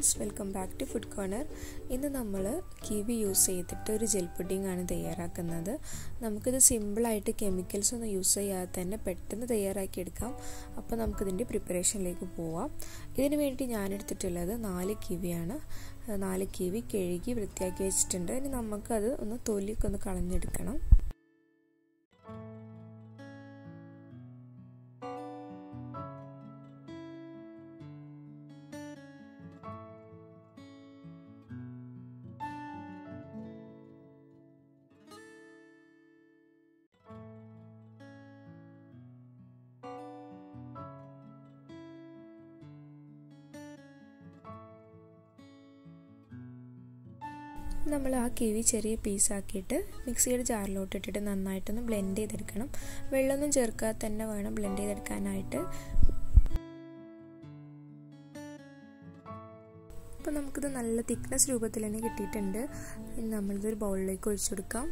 friends welcome back to food corner ഇന്ന് നമ്മൾ kiwi use ചെയ്തിട്ട് ഒരു ജെൽ പുഡിംഗ് ആണ് തയ്യാറാക്കുന്നത് നമുക്കിത് സിമ്പിളായിട്ട് കെമിക്കൽസ് ഒന്നും യൂസ് ചെയ്യാതെ തന്നെ പെട്ടെന്ന് തയ്യാറാക്കി എടുക്കാം അപ്പോൾ നമുക്കിതിൻ്റെ പ്രിപ്പറേഷനിലേക്ക് പോവാം ഇതിനു വേണ്ടി ഞാൻ എടുത്തിട്ടുള്ളത് നാല് കിവിയാണ് നാല് കിവി കഴുകി വൃത്തിയാക്കി വെച്ചിട്ടുണ്ട് ഇനി നമുക്കത് ഒന്ന് തൊലിയൊക്കെ ഒന്ന് കളഞ്ഞെടുക്കണം നമ്മൾ ആ കിവി ചെറിയ പീസാക്കിയിട്ട് മിക്സിയുടെ ജാറിലോട്ട് ഇട്ടിട്ട് നന്നായിട്ടൊന്ന് ബ്ലെൻഡ് ചെയ്തെടുക്കണം വെള്ളമൊന്നും ചേർക്കാതെ തന്നെ വേണം ബ്ലെൻഡ് ചെയ്തെടുക്കാനായിട്ട് അപ്പോൾ നമുക്കിത് നല്ല തിക്നെസ് രൂപത്തിൽ തന്നെ കിട്ടിയിട്ടുണ്ട് ഇനി നമ്മളിതൊരു ബൗളിലേക്ക് ഒഴിച്ചു കൊടുക്കാം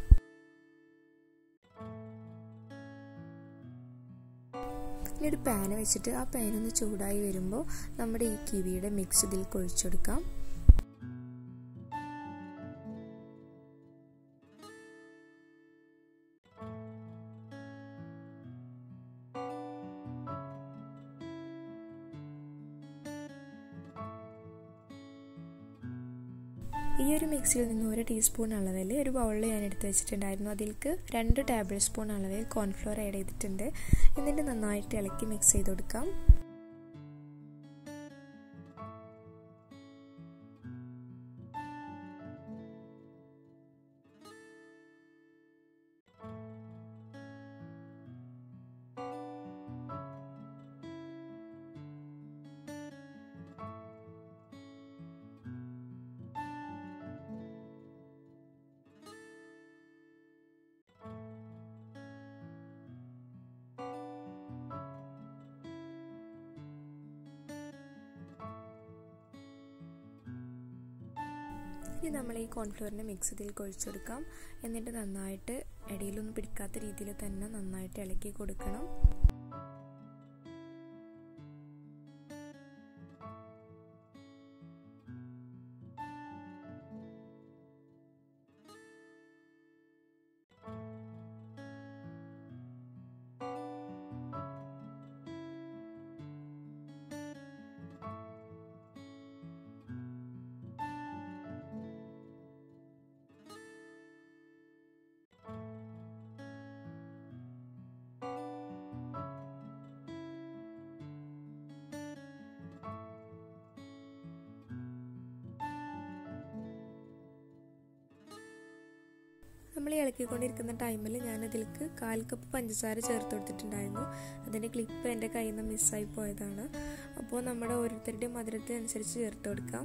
ഇനി ഒരു പാന് വെച്ചിട്ട് ആ പാനൊന്ന് ചൂടായി വരുമ്പോൾ നമ്മുടെ ഈ കിവിയുടെ മിക്സ് ഇതിലേക്ക് ഒഴിച്ചെടുക്കാം ഈ ഒരു മിക്സിയിൽ നിന്ന് ഒരു ടീസ്പൂൺ അളവിൽ ഒരു ബൗളിൽ ഞാൻ എടുത്ത് വെച്ചിട്ടുണ്ടായിരുന്നു അതിലേക്ക് രണ്ട് ടേബിൾ സ്പൂൺ അളവിൽ കോൺഫ്ലോർ ആഡ് ചെയ്തിട്ടുണ്ട് എന്നിട്ട് നന്നായിട്ട് ഇളക്കി മിക്സ് ചെയ്ത് കൊടുക്കാം ഇനി നമ്മൾ ഈ കോൺഫ്ലോറിൻ്റെ മിക്സ് ഇതിലേക്ക് ഒഴിച്ചെടുക്കാം എന്നിട്ട് നന്നായിട്ട് ഇടയിലൊന്നും പിടിക്കാത്ത രീതിയിൽ തന്നെ നന്നായിട്ട് ഇളക്കി കൊടുക്കണം നമ്മൾ ഇളക്കിക്കൊണ്ടിരിക്കുന്ന ടൈമിൽ ഞാൻ അതിലേക്ക് കാൽ കപ്പ് പഞ്ചസാര ചേർത്ത് കൊടുത്തിട്ടുണ്ടായിരുന്നു അതിൻ്റെ ക്ലിപ്പ് എൻ്റെ കയ്യിൽ നിന്ന് മിസ്സായി പോയതാണ് അപ്പോൾ നമ്മുടെ ഓരോരുത്തരുടെയും മധുരത്തിനനുസരിച്ച് ചേർത്ത് കൊടുക്കാം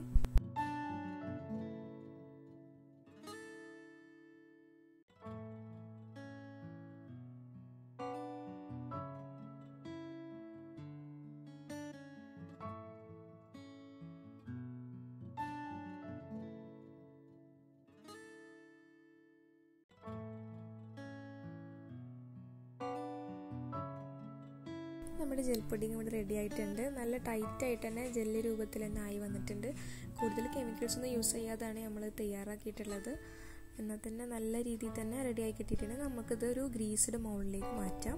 നമ്മുടെ ജെൽ പുഡിങ് ഇവിടെ റെഡി ആയിട്ടുണ്ട് നല്ല ടൈറ്റ് ആയിട്ട് തന്നെ ജെല്ലി രൂപത്തിൽ തന്നെ ആയി വന്നിട്ടുണ്ട് കൂടുതൽ കെമിക്കൽസ് ഒന്നും യൂസ് ചെയ്യാതാണ് നമ്മൾ തയ്യാറാക്കിയിട്ടുള്ളത് എന്നാൽ തന്നെ നല്ല രീതിയിൽ തന്നെ റെഡി ആയി കിട്ടിയിട്ടുണ്ട് നമുക്കിത് ഒരു ഗ്രീസ്ഡ് മൗളിലേക്ക് മാറ്റാം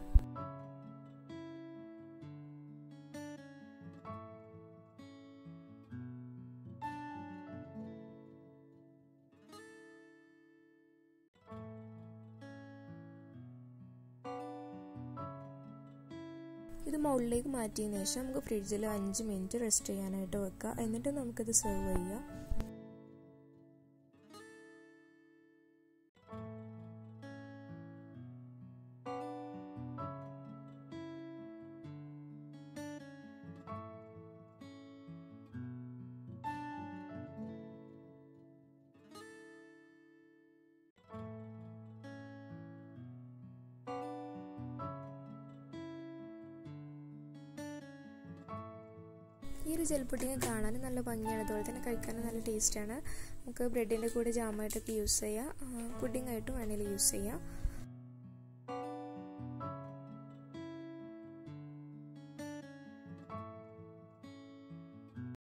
ഇത് മുകളിലേക്ക് മാറ്റിയതിന് ശേഷം നമുക്ക് ഫ്രിഡ്ജിൽ അഞ്ച് മിനിറ്റ് റെസ്റ്റ് ചെയ്യാനായിട്ട് വെക്കാം എന്നിട്ട് നമുക്കിത് സെർവ് ചെയ്യാം ഈ ഒരു ജെൽ പുഡിങ് കാണാൻ നല്ല ഭംഗിയാണ് അതുപോലെ തന്നെ കഴിക്കാനും നല്ല ടേസ്റ്റാണ് നമുക്ക് ബ്രെഡിൻ്റെ കൂടെ ജാമായിട്ടൊക്കെ യൂസ് ചെയ്യാം പുഡിംഗ് ആയിട്ടും വേണമെങ്കിൽ യൂസ് ചെയ്യാം